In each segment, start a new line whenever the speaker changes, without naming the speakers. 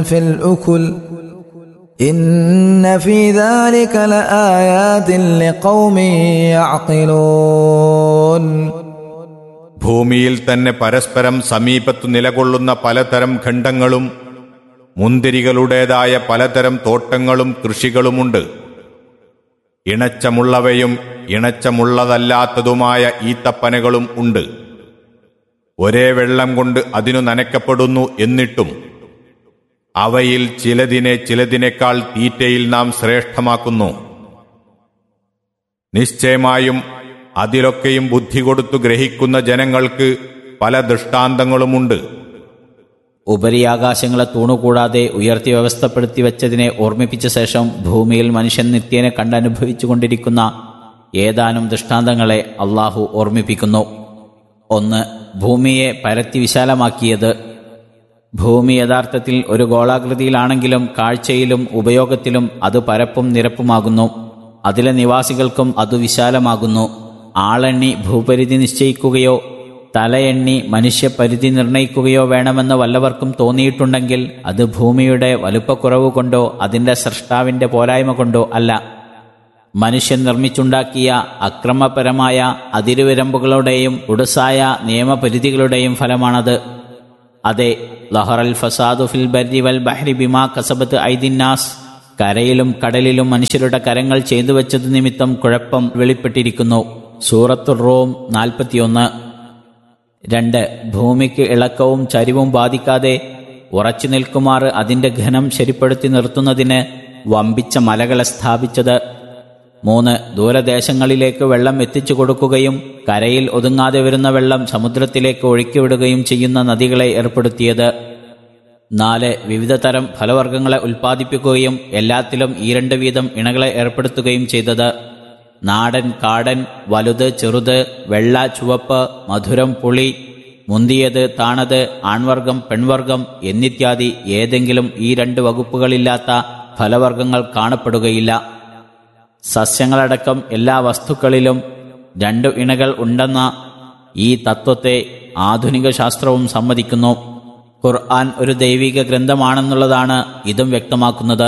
في الأكل إن في ذلك لآيات لقوم يعقلون
ഭൂമിയിൽ തന്നെ പരസ്പരം സമീപത്തു നിലകൊള്ളുന്ന പലതരം ഖണ്ഡങ്ങളും മുന്തിരികളുടേതായ പലതരം തോട്ടങ്ങളും കൃഷികളുമുണ്ട് ഇണച്ചമുള്ളവയും ഇണച്ചമുള്ളതല്ലാത്തതുമായ ഈത്തപ്പനകളും ഉണ്ട് ഒരേ വെള്ളം കൊണ്ട് അതിനു നനയ്ക്കപ്പെടുന്നു എന്നിട്ടും അവയിൽ ചിലതിനെ ചിലതിനേക്കാൾ തീറ്റയിൽ നാം ശ്രേഷ്ഠമാക്കുന്നു നിശ്ചയമായും അതിലൊക്കെയും ബുദ്ധി കൊടുത്തു ഗ്രഹിക്കുന്ന ജനങ്ങൾക്ക് പല ദൃഷ്ടാന്തങ്ങളുമുണ്ട്
ഉപരിയാകാശങ്ങളെ തൂണുകൂടാതെ ഉയർത്തി വ്യവസ്ഥപ്പെടുത്തി വെച്ചതിനെ ഓർമ്മിപ്പിച്ച ശേഷം ഭൂമിയിൽ മനുഷ്യൻ നിത്യേനെ കണ്ടനുഭവിച്ചു കൊണ്ടിരിക്കുന്ന ഏതാനും ദൃഷ്ടാന്തങ്ങളെ അള്ളാഹു ഓർമ്മിപ്പിക്കുന്നു ഒന്ന് ഭൂമിയെ പരത്തി വിശാലമാക്കിയത് ഭൂമി യഥാർത്ഥത്തിൽ ഒരു ഗോളാകൃതിയിലാണെങ്കിലും കാഴ്ചയിലും ഉപയോഗത്തിലും അത് പരപ്പും നിരപ്പുമാകുന്നു അതിലെ നിവാസികൾക്കും അത് വിശാലമാകുന്നു ആളെണ്ണി ഭൂപരിധി നിശ്ചയിക്കുകയോ തലയെണ്ണി മനുഷ്യപരിധി നിർണയിക്കുകയോ വേണമെന്ന് വല്ലവർക്കും തോന്നിയിട്ടുണ്ടെങ്കിൽ അത് ഭൂമിയുടെ വലുപ്പക്കുറവ് കൊണ്ടോ അതിൻ്റെ സൃഷ്ടാവിൻ്റെ പോരായ്മ കൊണ്ടോ അല്ല മനുഷ്യൻ നിർമ്മിച്ചുണ്ടാക്കിയ അക്രമപരമായ അതിരുവിരമ്പുകളുടെയും ഉടുസായ നിയമപരിധികളുടെയും ഫലമാണത് അതെ ലഹറൽ ഫസാദു ഫിൽ ബരി വൽ ബഹ്രി ബിമാ കസബത്ത് ഐദിന്നാസ് കരയിലും കടലിലും മനുഷ്യരുടെ കരങ്ങൾ ചെയ്തു വെച്ചത് നിമിത്തം കുഴപ്പം വെളിപ്പെട്ടിരിക്കുന്നു സൂറത്തുർ റോം നാൽപ്പത്തിയൊന്ന് രണ്ട് ഭൂമിക്ക് ഇളക്കവും ചരിവും ബാധിക്കാതെ ഉറച്ചു നിൽക്കുമാറ് അതിന്റെ ഘനം ശരിപ്പെടുത്തി നിർത്തുന്നതിന് വമ്പിച്ച മലകളെ സ്ഥാപിച്ചത് മൂന്ന് ദൂരദേശങ്ങളിലേക്ക് വെള്ളം എത്തിച്ചു കൊടുക്കുകയും കരയിൽ ഒതുങ്ങാതെ വരുന്ന വെള്ളം സമുദ്രത്തിലേക്ക് ഒഴുക്കിവിടുകയും ചെയ്യുന്ന നദികളെ ഏർപ്പെടുത്തിയത് നാല് വിവിധ തരം ഫലവർഗ്ഗങ്ങളെ ഉൽപ്പാദിപ്പിക്കുകയും എല്ലാത്തിലും ഈ രണ്ട് വീതം ഇണകളെ ഏർപ്പെടുത്തുകയും ചെയ്തത് നാടൻ കാടൻ വലുത് ചെറുത് വെള്ള ചുവപ്പ് മധുരം പുളി മുന്തിയത് താണത് ആൺവർഗം പെൺവർഗം എന്നിത്യാദി ഏതെങ്കിലും ഈ രണ്ട് വകുപ്പുകളില്ലാത്ത ഫലവർഗ്ഗങ്ങൾ കാണപ്പെടുകയില്ല സസ്യങ്ങളടക്കം എല്ലാ വസ്തുക്കളിലും രണ്ടു ഇണകൾ ഉണ്ടെന്ന ഈ തത്വത്തെ ആധുനിക ശാസ്ത്രവും സമ്മതിക്കുന്നു ഖുർആൻ ഒരു ദൈവിക ഗ്രന്ഥമാണെന്നുള്ളതാണ് ഇതും വ്യക്തമാക്കുന്നത്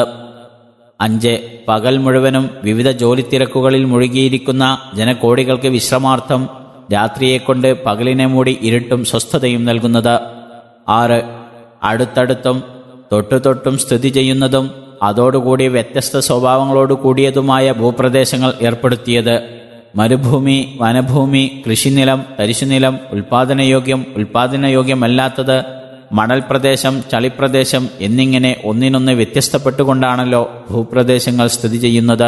അഞ്ച് പകൽ മുഴുവനും വിവിധ ജോലിത്തിരക്കുകളിൽ മുഴുകിയിരിക്കുന്ന ജനകോടികൾക്ക് വിശ്രമാർത്ഥം രാത്രിയെക്കൊണ്ട് പകലിനെ മൂടി ഇരുട്ടും സ്വസ്ഥതയും നൽകുന്നത് ആറ് അടുത്തടുത്തും തൊട്ടു തൊട്ടും സ്ഥിതി ചെയ്യുന്നതും അതോടുകൂടി വ്യത്യസ്ത സ്വഭാവങ്ങളോട് കൂടിയതുമായ ഭൂപ്രദേശങ്ങൾ ഏർപ്പെടുത്തിയത് മരുഭൂമി വനഭൂമി കൃഷിനിലം തരിശുനിലം ഉൽപാദനയോഗ്യം ഉൽപാദനയോഗ്യമല്ലാത്തത് മണൽ പ്രദേശം ചളിപ്രദേശം എന്നിങ്ങനെ ഒന്നിനൊന്ന് വ്യത്യസ്തപ്പെട്ടുകൊണ്ടാണല്ലോ ഭൂപ്രദേശങ്ങൾ സ്ഥിതി ചെയ്യുന്നത്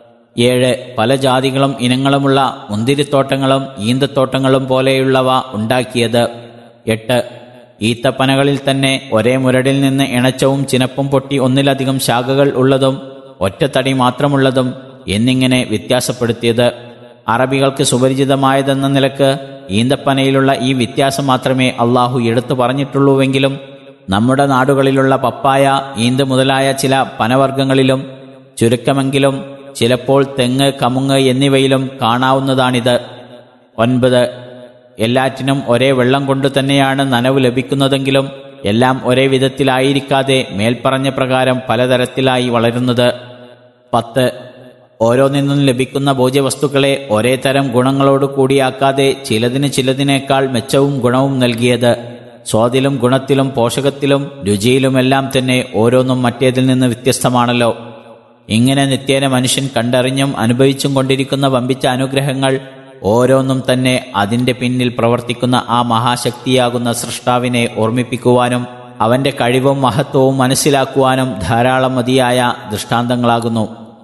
ഏഴ് പല ജാതികളും ഇനങ്ങളുമുള്ള മുന്തിരിത്തോട്ടങ്ങളും ഈന്തത്തോട്ടങ്ങളും പോലെയുള്ളവ ഉണ്ടാക്കിയത് എട്ട് ഈത്തപ്പനകളിൽ തന്നെ ഒരേ മുരടിൽ നിന്ന് ഇണച്ചവും ചിനപ്പും പൊട്ടി ഒന്നിലധികം ശാഖകൾ ഉള്ളതും ഒറ്റത്തടി മാത്രമുള്ളതും എന്നിങ്ങനെ വ്യത്യാസപ്പെടുത്തിയത് അറബികൾക്ക് സുപരിചിതമായതെന്ന നിലക്ക് ഈന്തപ്പനയിലുള്ള ഈ വ്യത്യാസം മാത്രമേ അള്ളാഹു എടുത്തു പറഞ്ഞിട്ടുള്ളൂവെങ്കിലും നമ്മുടെ നാടുകളിലുള്ള പപ്പായ ഈന്ത് മുതലായ ചില പനവർഗ്ഗങ്ങളിലും ചുരുക്കമെങ്കിലും ചിലപ്പോൾ തെങ്ങ് കമുങ്ങ് എന്നിവയിലും കാണാവുന്നതാണിത് ഒൻപത് എല്ലാറ്റിനും ഒരേ വെള്ളം കൊണ്ട് തന്നെയാണ് നനവ് ലഭിക്കുന്നതെങ്കിലും എല്ലാം ഒരേ വിധത്തിലായിരിക്കാതെ മേൽപ്പറഞ്ഞ പ്രകാരം പലതരത്തിലായി വളരുന്നത് പത്ത് ഓരോന്നിന്നും ലഭിക്കുന്ന ഭോജ്യവസ്തുക്കളെ ഒരേ തരം ഗുണങ്ങളോട് കൂടിയാക്കാതെ ചിലതിന് ചിലതിനേക്കാൾ മെച്ചവും ഗുണവും നൽകിയത് സ്വാദിലും ഗുണത്തിലും പോഷകത്തിലും രുചിയിലുമെല്ലാം തന്നെ ഓരോന്നും മറ്റേതിൽ നിന്ന് വ്യത്യസ്തമാണല്ലോ ഇങ്ങനെ നിത്യേന മനുഷ്യൻ കണ്ടറിഞ്ഞും അനുഭവിച്ചും കൊണ്ടിരിക്കുന്ന വമ്പിച്ച അനുഗ്രഹങ്ങൾ ഓരോന്നും തന്നെ അതിന്റെ പിന്നിൽ പ്രവർത്തിക്കുന്ന ആ മഹാശക്തിയാകുന്ന സൃഷ്ടാവിനെ ഓർമ്മിപ്പിക്കുവാനും അവന്റെ കഴിവും മഹത്വവും മനസ്സിലാക്കുവാനും ധാരാളം മതിയായ ദൃഷ്ടാന്തങ്ങളാകുന്നു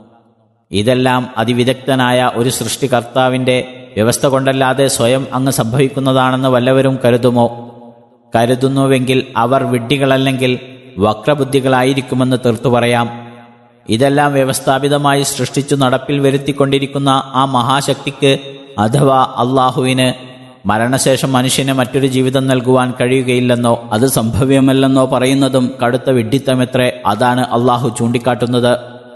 ഇതെല്ലാം അതിവിദഗ്ധനായ ഒരു സൃഷ്ടികർത്താവിന്റെ വ്യവസ്ഥ കൊണ്ടല്ലാതെ സ്വയം അങ്ങ് സംഭവിക്കുന്നതാണെന്ന് വല്ലവരും കരുതുമോ കരുതുന്നുവെങ്കിൽ അവർ വിഡ്ഢികളല്ലെങ്കിൽ വക്രബുദ്ധികളായിരിക്കുമെന്ന് തീർത്തു പറയാം ഇതെല്ലാം വ്യവസ്ഥാപിതമായി സൃഷ്ടിച്ചു നടപ്പിൽ വരുത്തിക്കൊണ്ടിരിക്കുന്ന ആ മഹാശക്തിക്ക് അഥവാ അള്ളാഹുവിന് മരണശേഷം മനുഷ്യന് മറ്റൊരു ജീവിതം നൽകുവാൻ കഴിയുകയില്ലെന്നോ അത് സംഭവ്യമല്ലെന്നോ പറയുന്നതും കടുത്ത വിഡ്ഢിത്തമെത്രേ അതാണ് അള്ളാഹു ചൂണ്ടിക്കാട്ടുന്നത്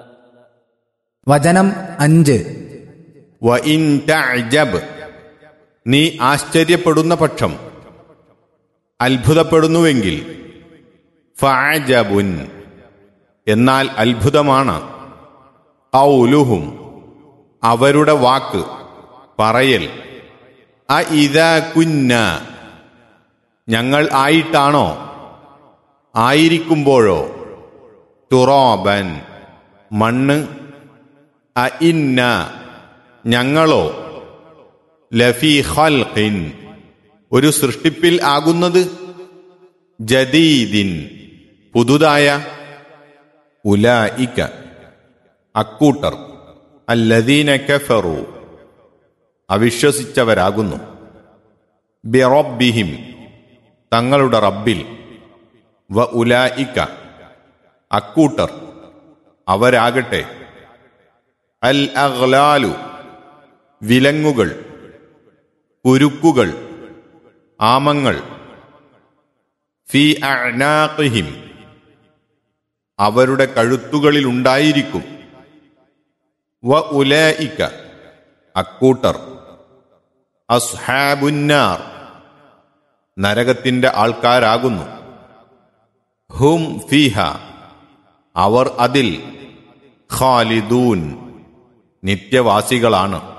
വചനം അഞ്ച്
വ ഇൻ തഅജബ് നീ ആശ്ചര്യപ്പെടുന്ന പക്ഷം അത്ഭുതപ്പെടുന്നുവെങ്കിൽ ഫഅജബുൻ എന്നാൽ അത്ഭുതമാണ് ഔലുഹും അവരുടെ വാക്ക് പറയൽ അ ഇതാ കുന്ന ഞങ്ങൾ ആയിട്ടാണോ ആയിരിക്കുമ്പോഴോ തുറോബൻ മണ്ണ് അ ഇന്ന ഞങ്ങളോ ലഫി ഖൽഖിൻ ഒരു സൃഷ്ടിപ്പിൽ ആകുന്നത് ജദീദിൻ പുതുതായ ഉലായിക്ക അക്കൂട്ടർ അല്ലദീന കഫറു അവിശ്വസിച്ചവരാകുന്നു ബിറബ്ബിഹിം തങ്ങളുടെ റബ്ബിൽ വ ഉലായിക്ക അക്കൂട്ടർ അവരാകട്ടെ അൽ അഗ്ലാലു വിലങ്ങുകൾ കുരുക്കുകൾ ആമങ്ങൾ ഫി അഅ്നാഖിഹിം അവരുടെ കഴുത്തുകളിലുണ്ടായിരിക്കും വ ഉലായിക്ക അക്കൂട്ടർ അസ്ഹാബുന്നാർ നരകത്തിന്റെ ആൾക്കാരാകുന്നു ഹും ഫീഹ അവർ അതിൽ ഖാലിദൂൻ നിത്യവാസികളാണ്